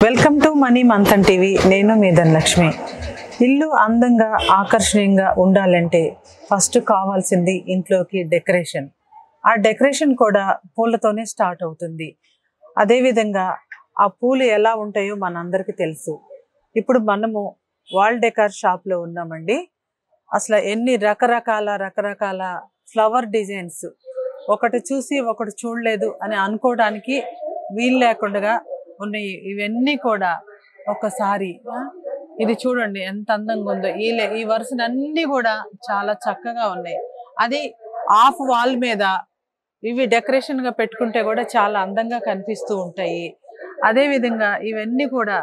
Welcome to money Manthan TV నేను మీ ధనలక్ష్మి ఇల్లు అందంగా ఆకర్షణీయంగా ఉండాలంటే ఫస్ట్ కావాల్సింది ఇంట్లోకి డెకరేషన్ ఆ డెకరేషన్ కూడా పూలతోనే స్టార్ట్ అవుతుంది అదేవిధంగా ఆ పూలు ఎలా ఉంటాయో మనందరికీ తెలుసు ఇప్పుడు మనము వాల్ డెకార్ షాప్లో ఉన్నామండి అసలు ఎన్ని రకరకాల రకరకాల ఫ్లవర్ డిజైన్స్ ఒకటి చూసి ఒకటి చూడలేదు అని అనుకోవడానికి వీలు లేకుండా ఉన్నాయి ఇవన్నీ కూడా ఒకసారి ఆ, ఇది చూడండి ఎంత అందంగా ఉందో ఈ లే- ఈ వరుసలు అన్ని కూడా చాలా చక్కగా ఉన్నాయి అది ఆఫ్ వాల్ మీద ఇవి డెకరేషన్ గా పెట్టుకుంటే కూడా చాలా అందంగా కనిపిస్తూ ఉంటాయి అదే విధంగా ఇవన్నీ కూడా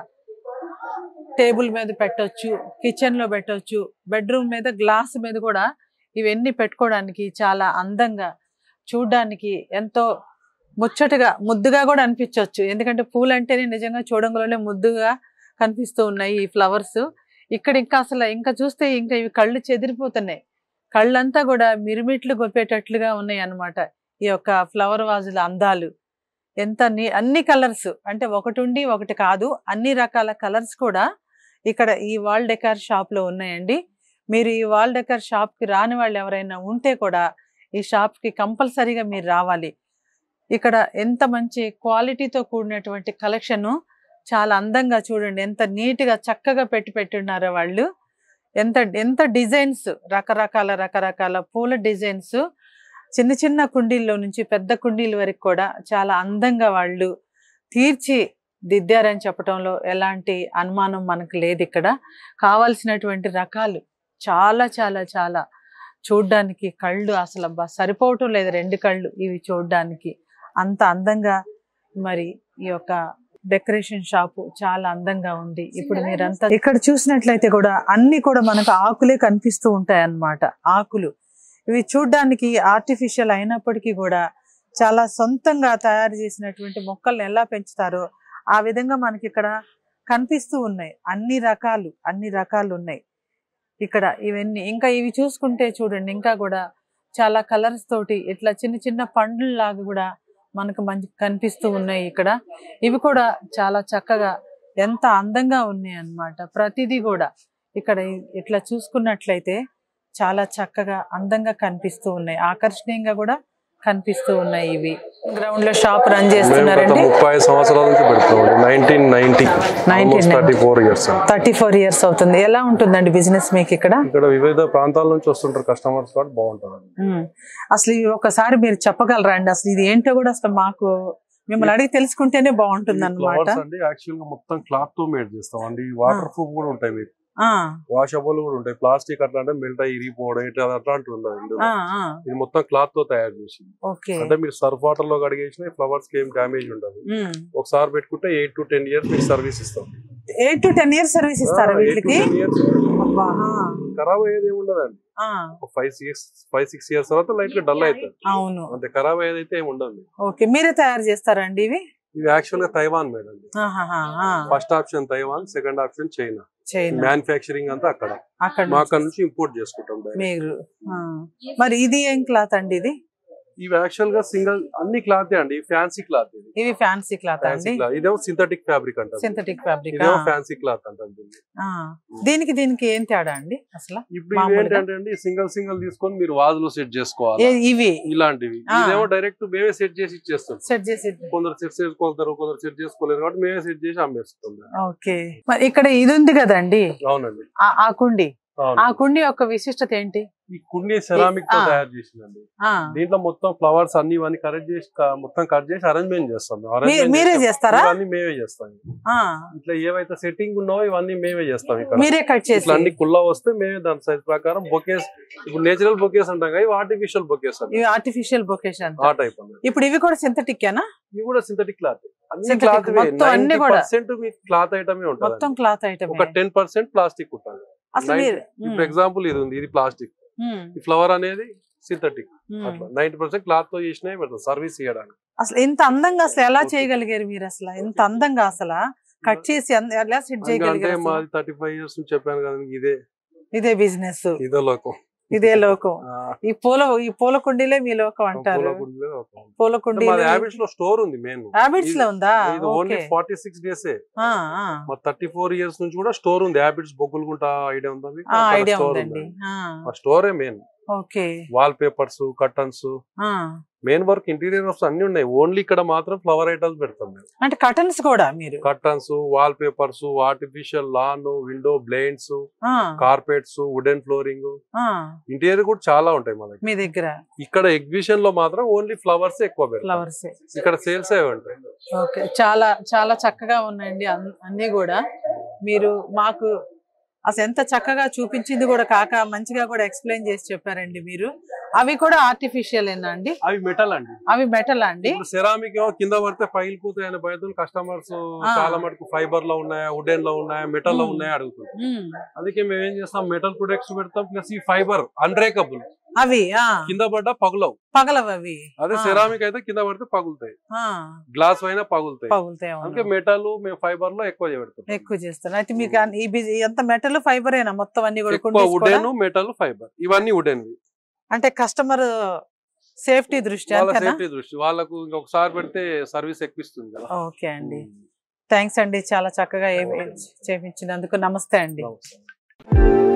టేబుల్ మీద పెట్టొచ్చు కిచెన్ లో పెట్టొచ్చు బెడ్రూమ్ మీద గ్లాస్ మీద కూడా ఇవన్నీ పెట్టుకోవడానికి చాలా అందంగా చూడ్డానికి ఎంతో ముచ్చటగా ముద్దుగా కూడా అనిపించవచ్చు ఎందుకంటే పూలు అంటేనే నిజంగా చూడంలోనే ముద్దుగా కనిపిస్తూ ఉన్నాయి ఈ ఫ్లవర్స్ ఇక్కడ ఇంకా అసలు ఇంకా చూస్తే ఇంకా ఇవి కళ్ళు చెదిరిపోతున్నాయి కళ్ళంతా కూడా మిరుమిట్లు గొప్పేటట్లుగా ఉన్నాయి అన్నమాట ఈ యొక్క ఫ్లవర్ వాజుల అందాలు ఎంత నీ అన్ని కలర్స్ అంటే ఒకటి ఉండి ఒకటి కాదు అన్ని రకాల కలర్స్ కూడా ఇక్కడ ఈ వాల్ డెకార్ షాప్ లో ఉన్నాయండి మీరు ఈ వాల్ డెకార్ షాప్ కి రాని వాళ్ళు ఎవరైనా ఉంటే కూడా ఈ షాప్ కి కంపల్సరీగా మీరు రావాలి ఇక్కడ ఎంత మంచి క్వాలిటీతో కూడినటువంటి కలెక్షన్ చాలా అందంగా చూడండి ఎంత నీట్ గా చక్కగా పెట్టి పెట్టున్నారో వాళ్ళు ఎంత ఎంత డిజైన్స్ రకరకాల రకరకాల పూల డిజైన్స్ చిన్న చిన్న కుండీల్లో నుంచి పెద్ద కుండీల వరకు కూడా చాలా అందంగా వాళ్ళు తీర్చి దిద్దారని చెప్పడంలో ఎలాంటి అనుమానం మనకు లేదు ఇక్కడ కావాల్సినటువంటి రకాలు చాలా చాలా చాలా చూడ్డానికి కళ్ళు అసలు అబ్బా సరిపోవటం లేదు రెండు కళ్ళు ఇవి చూడ్డానికి అంత అందంగా మరి ఈ యొక్క డెకరేషన్ షాపు చాలా అందంగా ఉంది ఇప్పుడు మీరంతా ఇక్కడ చూసినట్లయితే కూడా అన్ని కూడా మనకు ఆకులే కనిపిస్తూ ఉంటాయి అన్నమాట ఆకులు ఇవి చూడ్డానికి ఆర్టిఫిషియల్ అయినప్పటికీ కూడా చాలా సొంతంగా తయారు చేసినటువంటి మొక్కల్ని ఎలా పెంచుతారో ఆ విధంగా మనకి ఇక్కడ కనిపిస్తూ ఉన్నాయి అన్ని రకాలు అన్ని రకాలు ఉన్నాయి ఇక్కడ ఇవన్నీ ఇంకా ఇవి చూసుకుంటే చూడండి ఇంకా కూడా చాలా కలర్స్ తోటి ఇట్లా చిన్న చిన్న పండ్లు లాగా కూడా మనకు మంచి కనిపిస్తూ ఉన్నాయి ఇక్కడ ఇవి కూడా చాలా చక్కగా ఎంత అందంగా ఉన్నాయి అన్నమాట ప్రతిదీ కూడా ఇక్కడ ఇ- ఇట్లా చూసుకున్నట్లయితే చాలా చక్కగా అందంగా కనిపిస్తూ ఉన్నాయి ఆకర్షణీయంగా కూడా కనిపిస్తూ ఉన్నాయి ఇవి గ్రౌండ్ లో షాప్ రన్ మేము గత చేస్తున్నారండి ముప్పై సంవత్సరాల నుంచి పెడుతున్నాం nineteen ninety 1990. Thirty four years thirty four years అవుతుంది ఎలా ఉంటుందండి బిజినెస్ మీకు ఇక్కడ ఇక్కడ వివిధ ప్రాంతాల నుంచి వస్తుంటారు కస్టమర్స్ కాబట్టి బాగుంటుంది ఉమ్. అసలు ఇవి ఒకసారి మీరు చెప్పగలరా అండి అసలు ఇది ఏంటో కూడా అసలు మాకు మిమ్మల్ని అడిగి తెలుసుకుంటేనే బాగుంటుంది అనమాట ఫ్లవర్స్ అండి యాక్చువల్ గా మొత్తం క్లాత్ తో మేడ్ చేస్తాం అండి వాటర్ ప్రూఫ్ కూడా ఉంటాయి మీకు వాషబుల్ కూడా ఉంటాయి ప్లాస్టిక్ అట్లా అంటే మెల్ట్ అయ్యి ఇరిగిపోవడం ఇట్లా అట్లాంటివి ఉండదు ఇందులో. ఇది మొత్తం క్లాత్ తో తయారు చేసింది ఓకే అంటే మీరు సర్ఫ్ వాటర్ లో కడిగేసిన ఫ్లవర్స్ కి ఏం డ్యామేజ్ ఉండదు ఒకసారి పెట్టుకుంటే ఎయిట్ టు టెన్ ఇయర్స్ మీకు సర్వీస్ ఇస్తాం eight to ten years service ఇస్తారా ఎయిట్ టు వీటికి టెన్ ఇయర్స్ అబ్బా, ఆ. ఖరాబ్ అయ్యేది ఏమి ఉండదండి ఆ, ఒక five six five six years తర్వాత లైట్ గా డల్ అవుతుంది అవును అంతే ఖరాబ్ అయ్యేది అయితే ఏమి ఉండదు ఓకే మీరే తయారు చేస్తారండి ఇవి ఇది యాక్చువల్ గా తైవాన్ మేడ్ అండి ఆహాహా, ఆ. First option Taiwan second option China China manufacturing అంతా అక్కడ అక్కడ మా అక్కడ నుంచి నుంచి ఇంపోర్ట్ చేసుకుంటాం direct. మీరు ఆ. మరి ఇది ఏం క్లాత్ అండి ఇది ఇవి యాక్చువల్ గా సింగిల్ అన్ని క్లాత్ అండి ఫ్యాన్సీ క్లాత్ ఇది ఇవి ఫ్యాన్సీ క్లాత్ ఫ్యాన్సీ అండి క్లాత్ ఇదేమో సింథటిక్ ఫ్యాబ్రిక్ అంటారు సింథటిక్ ఫ్యాబ్రిక్ ఇదేమో ఫ్యాన్సీ క్లాత్ అంటారు దీన్ని. దీనికి దీనికి ఏం తేడా అండి అసలు ఇప్పుడు ఇవి మామూలుగా? ఏంటంటే అండి సింగిల్ సింగిల్ తీసుకొని మీరు వాజులో సెట్ చేసుకోవాలి ఏ- ఇవి ఇలాంటివి ఆ. ఇదేమో డైరెక్ట్ మేమే సెట్ చేసి ఇచ్చేస్తాం సెట్ చేసి కొందరు సెట్ చేసుకోగలుగుతారు కొందరు సెట్ చేసుకోలేరు కాబట్టి మేమే సెట్ చేసి అమ్మేస్తాం ఓకే మరి ఇక్కడ ఇది ఉంది కదండి అవునండి ఆ- ఆ కుండి అవును. ఆ కుండి యొక్క విశిష్టత ఏంటి ఈ కుండి సెరామిక్ తో ఆ. తయారు చేసిందండి ఆ దీంట్లో మొత్తం ఫ్లవర్స్ అన్ని ఇవన్నీ కరెక్ట్ చేసి క- మొత్తం కట్ చేసి అరేంజ్మెంట్ చేస్తాం మేము. మీ- Arrangement మీరే చేస్తాం. చేస్తారా ఇవన్నీ మేమే చేస్తాం ఆ ఇట్లా ఏవైతే సెట్టింగ్ ఉన్నావో ఇవన్నీ మేమే చేస్తాం ఇక్కడ మీరే కట్ చేసి ఇట్లా అన్ని కుల్లా వస్తే మేమే దాని సైజ్ ప్రకారం బొకేస్ ఇప్పుడు నేచురల్ బొకేస్ అంటాం కదా ఇవి ఆర్టిఫిషియల్ బొకేస్ అంటాం ఇవి ఆర్టిఫిషియల్ బొకేషన్ ఆ టైప్ అన్నది ఇప్పుడు ఇవి కూడా సింథటిక్ ఏనా ఇవి కూడా సింథటిక్ క్లాత్ అన్ని Synthetic, క్లాత్ మొత్తం అన్ని కూడా. పర్సెంట్ మీకు క్లాత్ ఐటమే మొత్తం ఉంటుంది క్లాత్ ఐటమ్ ఒక టెన్ పర్సెంట్ ప్లాస్టిక్ ఉంటుంది అసలు మీరు ఇప్పుడు ఎగ్జాంపుల్ ఇది ఉంది ఇది ప్లాస్టిక్ ఉమ్, ఈ ఫ్లవర్ అనేది సింథటిక్ ఉమ్. అట్లా నైన్టీ పర్సెంట్ క్లాత్ తో చేసినవి పెడతాం సర్వీస్ చేయడానికి అసలు ఇంత అందంగా అసలు ఎలా Okay. చేయగలిగారు మీరు అసలు ఇంత అందంగా అసలు కట్ చేసి అంద- ఎలా సెట్ అంటే చేయగలిగారు అసలు? మాది థర్టీ ఫైవ్ ఇయర్స్ నుంచి చెప్పాను కదా మీకు ఇదే ఇదే బిజినెస్ ఇదే లోకం ఇదే లోకం ఆ, ఈ పూల ఈ పూల కుండీలే మీ లోకం అంటారు పూల కుండీలే ఒక ఉంది. పూల అంటే కుండీ మాది హ్యాబిట్స్ లో స్టోర్ ఉంది మెయిన్ హ్యాబిట్స్ లో ఉందా ఇది only okay forty six days ఆ, ఆ. మా థర్టీ ఫోర్ ఇయర్స్ నుంచి కూడా స్టోర్ ఉంది హ్యాబిట్స్ బొగ్గులుగుంట ఐడియా ఉందా మీకు? ఆ, అక్కడ ఐడియా store ఉందండి ఉంది. ఆ, మా స్టోరే main okay wall papers curtains ఆ. మెయిన్ వర్క్ ఇంటీరియర్ వర్క్స్ అన్ని ఉన్నాయి ఓన్లీ ఇక్కడ మాత్రం ఫ్లవర్ ఐటమ్స్ పెడతాం మేము అంటే కటన్స్ కూడా మీరు curtains wall papers artificial lawn window blinds ఆ, కార్పెట్స్ వుడెన్ ఫ్లోరింగ్ ఆ, ఇంటీరియర్ కూడా చాలా ఉంటాయి మన దగ్గర మీ దగ్గర ఇక్కడ ఎగ్జిబిషన్ లో మాత్రం ఓన్లీ ఫ్లవర్స్ ఎక్కువ పెడతాం ఫ్లవర్స్ ఇక్కడ సేల్స్ అవి ఉంటాయి ఓకే చాలా చాలా చక్కగా ఉన్నాయండి అన్- అన్నీ కూడా మీరు మాకు అసలు ఎంత చక్కగా చూపించింది కూడా కాక మంచిగా కూడా ఎక్స్ప్లెయిన్ చేసి చెప్పారండి మీరు అవి కూడా ఆర్టిఫిషియల్ అండి అవి మెటల్ అండి అవి మెటల్ అండి ఇప్పుడు సెరామిక్ ఏమో కింద పడితే పగిలిపోతాయి అనే భయతో కస్టమర్స్ ఆ. చాలా మటుకు ఫైబర్ లో ఉన్నాయా వుడెన్ లో ఉన్నాయా మెటల్ లో మ్మ్. ఉన్నాయా అడుగుతుంది ఉమ్, అందుకే మేము ఏం చేస్తాం మెటల్ ప్రొడక్ట్స్ పెడతాం ప్లస్ ఈ ఫైబర్ అన్బ్రేకబుల్ అవి ఆ కింద పడ్డా పగులవు పగలవు అవి అదే ఆ. సెరామిక్ అయితే కింద పడితే పగులుతాయి ఆ, గ్లాస్ అయినా పగులుతాయి పగులుతాయి అవును. అందుకే మెటల్ మేము ఫైబర్ లో ఎక్కువ పెడతాం ఎక్కువ చేస్తాను అయితే మీకు అన్ని- ఈ బిజీ ఎంత మెటల్ ఫైబరేనా మొత్తం అన్ని కూడా ఎక్కువ కుండీస్ కూడా? వుడెన్ మెటల్ ఫైబర్ ఇవన్నీ వుడెన్ అంటే కస్టమర్ సేఫ్టీ దృష్టి వాళ్ళ అంతేనా సేఫ్టీ దృష్టి వాళ్ళకు ఇంకొకసారి పెడితే సర్వీస్ ఎక్కిస్తుంది కదా ఓకే అండి థ్యాంక్స్ అండి చాలా చక్కగా ఏ- చేపించినందుకు నమస్తే అండి నమస్తే.